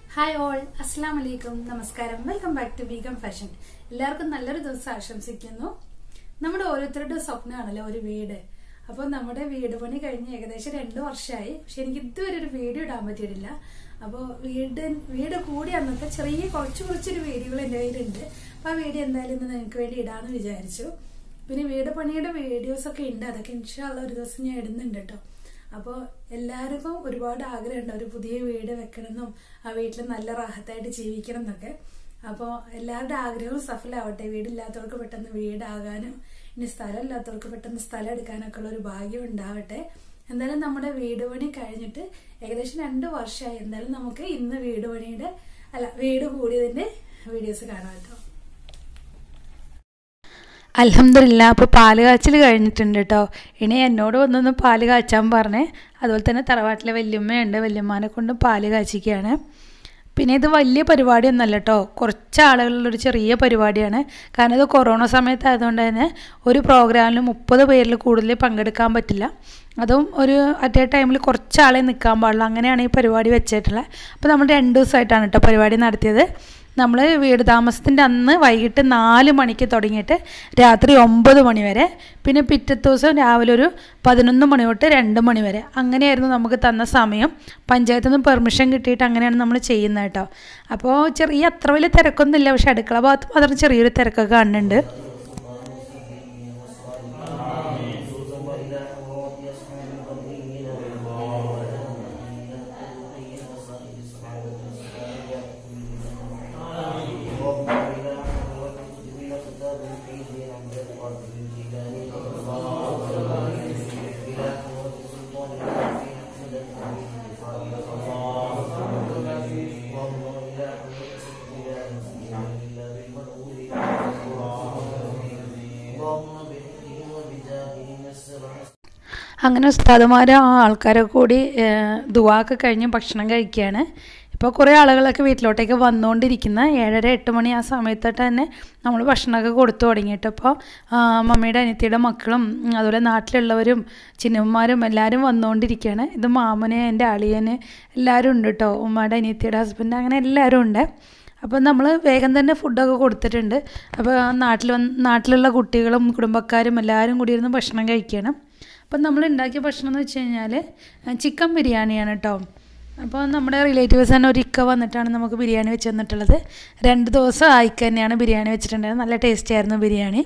hi all അസ്സാം വലൈക്കും നമസ്കാരം welcome back to Begum fashion എല്ലാവർക്കും നല്ലൊരു ദിവസം ആശംസിക്കുന്നു നമ്മുടെ ഓരോരുത്തരുടെ സ്വപ്നമാണല്ലോ ഒരു വീട് അപ്പോൾ നമ്മുടെ വീട് പണി കഴിഞ്ഞ് ഏകദേശം രണ്ട് വർഷമായി പക്ഷെ എനിക്ക് ഇതുവരെ ഒരു വീഡിയോ ഇടാൻ പറ്റിയിട്ടില്ല അപ്പോൾ വീട് വീട് കൂടി അന്നത്തെ ചെറിയ കുറച്ച് കുറച്ചൊരു വീഡിയോകൾ എൻ്റെ കയ്യിലുണ്ട് അപ്പോൾ ആ വീഡിയോ എന്തായാലും ഇന്ന് നിങ്ങൾക്ക് വേണ്ടി ഇടാമെന്ന് വിചാരിച്ചു പിന്നെ വീട് പണിയുടെ വീഡിയോസ് ഒക്കെ ഉണ്ട് അതൊക്കെ ഇൻഷാള്ള ഒരു ദിവസം ഞാൻ ഇടുന്നുണ്ട് കേട്ടോ അപ്പോൾ എല്ലാവർക്കും ഒരുപാട് ആഗ്രഹമുണ്ട് ഒരു പുതിയ വീട് വെക്കണമെന്നും ആ വീട്ടിൽ നല്ല റാഹത്തായിട്ട് ജീവിക്കണം എന്നൊക്കെ അപ്പോൾ എല്ലാവരുടെ ആഗ്രഹവും സഫലമാവട്ടെ വീടില്ലാത്തവർക്ക് പെട്ടെന്ന് വീടാകാനും ഇനി സ്ഥലം ഇല്ലാത്തവർക്ക് പെട്ടെന്ന് സ്ഥലം എടുക്കാനൊക്കെ ഉള്ള ഒരു ഭാഗ്യം ഉണ്ടാവട്ടെ എന്തായാലും നമ്മുടെ വീട് പണി കഴിഞ്ഞിട്ട് ഏകദേശം രണ്ട് വർഷമായി എന്തായാലും നമുക്ക് ഇന്ന് വീട് പണിയുടെ അല്ല വീട് കൂടിയതിന്റെ വീഡിയോസ് കാണാം കേട്ടോ അലഹമില്ല അപ്പോൾ പാല് കാച്ചൽ കഴിഞ്ഞിട്ടുണ്ട് കേട്ടോ ഇനി എന്നോട് വന്നൊന്ന് പാല് കാച്ചാൻ പറഞ്ഞേ അതുപോലെ തന്നെ തറവാട്ടിലെ വല്യമ്മയുണ്ട് വല്യമ്മാനെ കൊണ്ട് പാല് കാച്ചിക്കുകയാണ് പിന്നെ ഇത് വലിയ പരിപാടിയൊന്നുമല്ല കേട്ടോ കുറച്ച് ആളുകളുള്ളൊരു ചെറിയ പരിപാടിയാണ് കാരണം ഇത് കൊറോണ സമയത്തായതുകൊണ്ട് തന്നെ ഒരു പ്രോഗ്രാമിൽ മുപ്പത് പേരിൽ കൂടുതൽ പങ്കെടുക്കാൻ പറ്റില്ല അതും ഒരു അറ്റ് എ ടൈമിൽ കുറച്ച് ആളെ നിൽക്കാൻ പാടുള്ളൂ അങ്ങനെയാണ് ഈ പരിപാടി വെച്ചിട്ടുള്ളത് അപ്പോൾ നമ്മൾ രണ്ട് ദിവസമായിട്ടാണ് കേട്ടോ പരിപാടി നടത്തിയത് നമ്മൾ വീട് താമസത്തിൻ്റെ അന്ന് വൈകിട്ട് നാല് മണിക്ക് തുടങ്ങിയിട്ട് രാത്രി ഒമ്പത് മണി വരെ പിന്നെ പിറ്റത്തെ ദിവസം രാവിലെ ഒരു പതിനൊന്ന് മണി തൊട്ട് രണ്ട് മണി വരെ അങ്ങനെയായിരുന്നു നമുക്ക് തന്ന സമയം പഞ്ചായത്തിൽ നിന്ന് പെർമിഷൻ കിട്ടിയിട്ട് അങ്ങനെയാണ് നമ്മൾ ചെയ്യുന്നത് കേട്ടോ അപ്പോൾ ചെറിയ അത്ര വലിയ തിരക്കൊന്നുമില്ല പക്ഷേ അടുക്കള ഭാഗത്ത് മാത്രം ചെറിയൊരു തിരക്കൊക്കെ കാണുന്നുണ്ട് അങ്ങനെ ഉസ്താദുമാർ ആ ആൾക്കാരൊക്കെ കൂടി ദുവാക്കെ കഴിഞ്ഞ് ഭക്ഷണം കഴിക്കുകയാണ് ഇപ്പോൾ കുറേ ആളുകളൊക്കെ വീട്ടിലോട്ടേക്ക് വന്നുകൊണ്ടിരിക്കുന്ന ഏഴര എട്ട് മണി ആ സമയത്തോട്ട് തന്നെ നമ്മൾ ഭക്ഷണമൊക്കെ കൊടുത്തു തുടങ്ങിയിട്ട് അപ്പോൾ മമ്മിയുടെ അനിയത്തിയുടെ മക്കളും അതുപോലെ നാട്ടിലുള്ളവരും ചിന്നമ്മമാരും എല്ലാവരും വന്നുകൊണ്ടിരിക്കുകയാണ് ഇത് മാമന് എൻ്റെ അളിയന് എല്ലാവരും ഉണ്ട് കേട്ടോ ഉമ്മയുടെ അനിയത്തിയുടെ ഹസ്ബൻഡ് അങ്ങനെ എല്ലാവരും ഉണ്ട് അപ്പോൾ നമ്മൾ വേഗം തന്നെ ഫുഡൊക്കെ കൊടുത്തിട്ടുണ്ട് അപ്പോൾ നാട്ടിൽ വന്ന് നാട്ടിലുള്ള കുട്ടികളും കുടുംബക്കാരും എല്ലാവരും കൂടി ഇരുന്ന് ഭക്ഷണം കഴിക്കണം അപ്പം നമ്മൾ ഉണ്ടാക്കിയ ഭക്ഷണം എന്ന് വെച്ച് കഴിഞ്ഞാൽ ചിക്കൻ ബിരിയാണിയാണ് കേട്ടോ അപ്പോൾ നമ്മുടെ റിലേറ്റീവ്സ് തന്നെ ഒരു ഇക്ക വന്നിട്ടാണ് നമുക്ക് ബിരിയാണി വെച്ച് തന്നിട്ടുള്ളത് രണ്ട് ദിവസം ആയിക്ക തന്നെയാണ് ബിരിയാണി വെച്ചിട്ടുണ്ടായിരുന്നത് നല്ല ടേസ്റ്റി ആയിരുന്നു ബിരിയാണി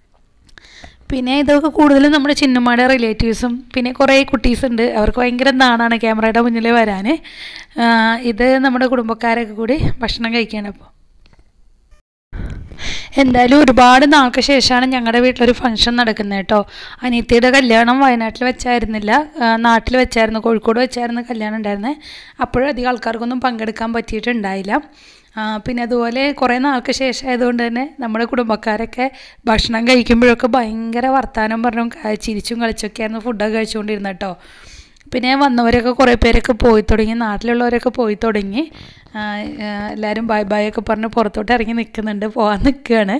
പിന്നെ ഇതൊക്കെ കൂടുതലും നമ്മുടെ ചിന്നമ്മയുടെ റിലേറ്റീവ്സും പിന്നെ കുറേ കുട്ടീസ് ഉണ്ട് അവർക്ക് ഭയങ്കര നാണാണ് ക്യാമറയുടെ മുന്നിൽ വരാൻ ഇത് നമ്മുടെ കുടുംബക്കാരൊക്കെ കൂടി ഭക്ഷണം കഴിക്കുകയാണ് അപ്പോൾ എന്തായാലും ഒരുപാട് നാൾക്ക് ശേഷമാണ് ഞങ്ങളുടെ വീട്ടിലൊരു ഫംഗ്ഷൻ നടക്കുന്നത് കേട്ടോ അനിയത്തിയുടെ കല്യാണം വയനാട്ടിൽ വെച്ചായിരുന്നില്ല നാട്ടിൽ വെച്ചായിരുന്നു കോഴിക്കോട് വെച്ചായിരുന്നു കല്യാണം ഉണ്ടായിരുന്നത് അപ്പോഴും അധികം ആൾക്കാർക്കൊന്നും പങ്കെടുക്കാൻ പറ്റിയിട്ടുണ്ടായില്ല പിന്നെ അതുപോലെ കുറേ നാൾക്ക് ശേഷം ആയതുകൊണ്ട് തന്നെ നമ്മുടെ കുടുംബക്കാരൊക്കെ ഭക്ഷണം കഴിക്കുമ്പോഴൊക്കെ ഭയങ്കര വർത്തമാനം പറഞ്ഞും ചിരിച്ചും കളിച്ചൊക്കെയായിരുന്നു ഫുഡൊക്കെ കഴിച്ചുകൊണ്ടിരുന്നത് കേട്ടോ പിന്നെ വന്നവരൊക്കെ കുറേ പേരൊക്കെ പോയി തുടങ്ങി നാട്ടിലുള്ളവരൊക്കെ പോയി തുടങ്ങി എല്ലാവരും ബൈ ബൈ ഒക്കെ പറഞ്ഞ് പുറത്തോട്ട് ഇറങ്ങി നിൽക്കുന്നുണ്ട് പോകാൻ നിൽക്കുകയാണ്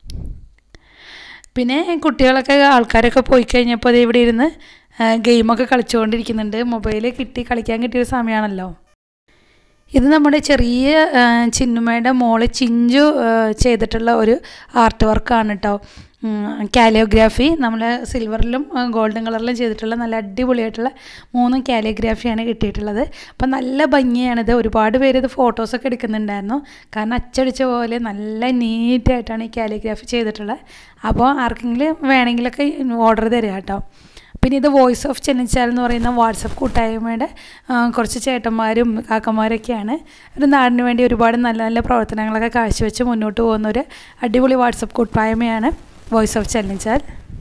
പിന്നെ കുട്ടികളൊക്കെ ആൾക്കാരൊക്കെ പോയി കഴിഞ്ഞപ്പോൾ അത് ഇവിടെ ഇരുന്ന് ഗെയിമൊക്കെ കളിച്ചുകൊണ്ടിരിക്കുന്നുണ്ട് മൊബൈൽ കിട്ടി കളിക്കാൻ കിട്ടിയൊരു സമയമാണല്ലോ ഇത് നമ്മുടെ ചെറിയ ചിന്നുമയുടെ മോള് ചിഞ്ചു ചെയ്തിട്ടുള്ള ഒരു ആർട്ട് വർക്കാണ് കേട്ടോ കാലിയോഗ്രാഫി നമ്മൾ സിൽവറിലും ഗോൾഡൻ കളറിലും ചെയ്തിട്ടുള്ള നല്ല അടിപൊളിയായിട്ടുള്ള മൂന്ന് കാലിയോഗ്രാഫിയാണ് കിട്ടിയിട്ടുള്ളത് അപ്പം നല്ല ഭംഗിയാണിത് ഒരുപാട് പേര് ഇത് ഫോട്ടോസൊക്കെ എടുക്കുന്നുണ്ടായിരുന്നു കാരണം അച്ചടിച്ച പോലെ നല്ല നീറ്റായിട്ടാണ് ഈ കാലിയോഗ്രാഫി ചെയ്തിട്ടുള്ളത് അപ്പോൾ ആർക്കെങ്കിലും വേണമെങ്കിലൊക്കെ ഓർഡർ തരിക കേട്ടോ പിന്നെ ഇത് വോയിസ് ഓഫ് ചെന്നിച്ചാൽ എന്ന് പറയുന്ന വാട്സപ്പ് കൂട്ടായ്മയുടെ കുറച്ച് ചേട്ടന്മാരും കാക്കന്മാരൊക്കെയാണ് ഒരു നാടിന് വേണ്ടി ഒരുപാട് നല്ല നല്ല പ്രവർത്തനങ്ങളൊക്കെ കാഴ്ചവെച്ച് മുന്നോട്ട് പോകുന്ന ഒരു അടിപൊളി വാട്സപ്പ് കൂട്ടായ്മയാണ് വോയിസ് ഓഫ് ചെന്നിച്ചാൽ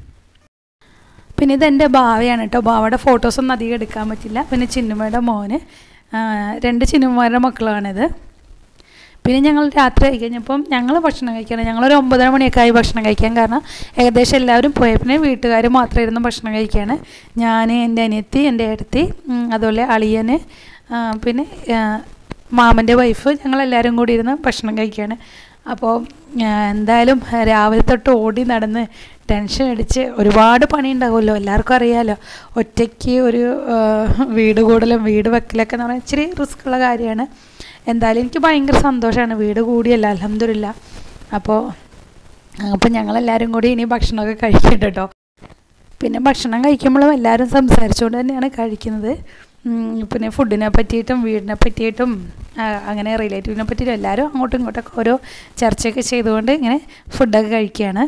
പിന്നെ ഇതെൻ്റെ ഭാവയാണ് കേട്ടോ ഭാവയുടെ ഫോട്ടോസൊന്നും അധികം എടുക്കാൻ പറ്റില്ല പിന്നെ ചിന്നുമ്മയുടെ മോന് രണ്ട് ചിന്നുമ്മമാരുടെ മക്കളാണിത് പിന്നെ ഞങ്ങൾ രാത്രി ആയി കഴിഞ്ഞപ്പം ഞങ്ങൾ ഭക്ഷണം കഴിക്കണം ഞങ്ങളൊരു ഒമ്പതര മണിയൊക്കെ ആയി ഭക്ഷണം കഴിക്കാൻ കാരണം ഏകദേശം എല്ലാവരും പോയ പിന്നെ വീട്ടുകാർ മാത്രം ഇരുന്ന് ഭക്ഷണം കഴിക്കുകയാണ് ഞാൻ എൻ്റെ അനിയത്തി എൻ്റെ ഏടത്തി അതുപോലെ അളിയന് പിന്നെ മാമൻ്റെ വൈഫ് ഞങ്ങളെല്ലാവരും കൂടി ഇരുന്ന് ഭക്ഷണം കഴിക്കുകയാണ് അപ്പോൾ എന്തായാലും രാവിലെ തൊട്ട് ഓടി നടന്ന് ടെൻഷൻ അടിച്ച് ഒരുപാട് പണി ഉണ്ടാവുമല്ലോ എല്ലാവർക്കും അറിയാമല്ലോ ഒറ്റയ്ക്ക് ഒരു വീട് കൂടലും വീട് വെക്കലൊക്കെ എന്ന് പറഞ്ഞാൽ ഇച്ചിരി റിസ്ക് ഉള്ള കാര്യമാണ് എന്തായാലും എനിക്ക് ഭയങ്കര സന്തോഷമാണ് വീട് കൂടിയല്ല അലഹമില്ല അപ്പോൾ അപ്പോൾ ഞങ്ങളെല്ലാവരും കൂടി ഇനി ഭക്ഷണമൊക്കെ കഴിക്കട്ടെ കേട്ടോ പിന്നെ ഭക്ഷണം കഴിക്കുമ്പോഴും എല്ലാവരും സംസാരിച്ചുകൊണ്ട് തന്നെയാണ് കഴിക്കുന്നത് ഉം, പിന്നെ ഫുഡിനെ പറ്റിയിട്ടും വീടിനെ പറ്റിയിട്ടും ആ, അങ്ങനെ റിലേറ്റീവിനെ പറ്റിയിട്ടും എല്ലാവരും അങ്ങോട്ടും ഇങ്ങോട്ടൊക്കെ ഓരോ ചർച്ചയൊക്കെ ചെയ്തുകൊണ്ട് ഇങ്ങനെ ഫുഡൊക്കെ കഴിക്കുകയാണ്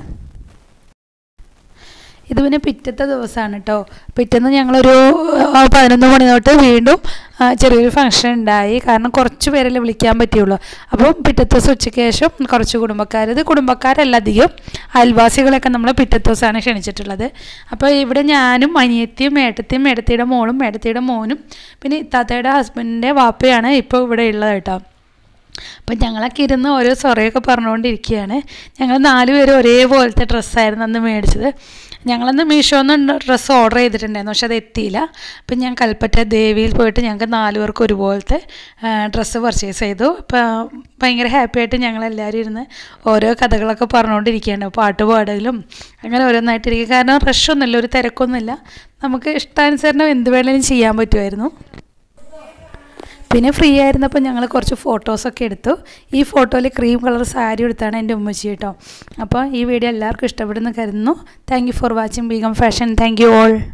ഇത് പിന്നെ പിറ്റത്തെ ദിവസമാണ് കേട്ടോ പിറ്റേന്ന് ഞങ്ങളൊരു ആ, പതിനൊന്ന് മണി തൊട്ട് വീണ്ടും ആ, ചെറിയൊരു ഫംഗ്ഷൻ ഉണ്ടായി കാരണം കുറച്ച് പേരല്ലേ വിളിക്കാൻ പറ്റുള്ളൂ അപ്പം പിറ്റത്തെ ദിവസം ഉച്ചയ്ക്ക് ശേഷം കുറച്ച് കുടുംബക്കാർ ഇത് കുടുംബക്കാരല്ല അധികം അയൽവാസികളൊക്കെ നമ്മൾ പിറ്റത്തെ ദിവസമാണ് ക്ഷണിച്ചിട്ടുള്ളത് അപ്പോൾ ഇവിടെ ഞാനും അനിയത്തിയും ഏട്ടത്തിയും ഏടത്തിയുടെ മോളും ഏടത്തിയുടെ മോനും പിന്നെ ഇത്താത്തയുടെ ഹസ്ബൻഡിൻ്റെ വാപ്പയാണ് ഇപ്പോൾ ഇവിടെ ഉള്ളത് കേട്ടോ അപ്പം ഞങ്ങളൊക്കെ ഇരുന്ന് ഓരോ സൊറയൊക്കെ പറഞ്ഞുകൊണ്ടിരിക്കുകയാണ് ഞങ്ങൾ നാലുപേരും ഒരേപോലത്തെ ഡ്രസ്സായിരുന്നു അന്ന് മേടിച്ചത് ഞങ്ങളന്ന് മീഷോന്ന് ഡ്രസ്സ് ഓർഡർ ചെയ്തിട്ടുണ്ടായിരുന്നു പക്ഷെ അത് എത്തിയില്ല അപ്പം ഞാൻ കൽപ്പറ്റ ദേവിയിൽ പോയിട്ട് ഞങ്ങൾക്ക് നാല് പേർക്ക് ഒരുപോലത്തെ ഡ്രസ്സ് പർച്ചേസ് ചെയ്തു അപ്പം ഭയങ്കര ഹാപ്പി ആയിട്ട് ഞങ്ങളെല്ലാവരും ഇരുന്ന് ഓരോ കഥകളൊക്കെ പറഞ്ഞുകൊണ്ടിരിക്കുകയാണ് പാട്ട് പാടലും അങ്ങനെ ഓരോന്നായിട്ടിരിക്കുക കാരണം റഷൊന്നുമില്ല ഒരു തിരക്കൊന്നുമില്ല നമുക്ക് ഇഷ്ടാനുസരണം എന്ത് വേണമെങ്കിലും ചെയ്യാൻ പറ്റുമായിരുന്നു പിന്നെ ഫ്രീ ആയിരുന്നപ്പോൾ ഞങ്ങൾ കുറച്ച് ഫോട്ടോസൊക്കെ എടുത്തു ഈ ഫോട്ടോയിൽ ക്രീം കളർ സാരി എടുത്താണ് എൻ്റെ ഉമ്മച്ചി കേട്ടോ അപ്പോൾ ഈ വീഡിയോ എല്ലാവർക്കും ഇഷ്ടപ്പെടുന്നു കരുതുന്നു thank you for watching Begum fashion thank you all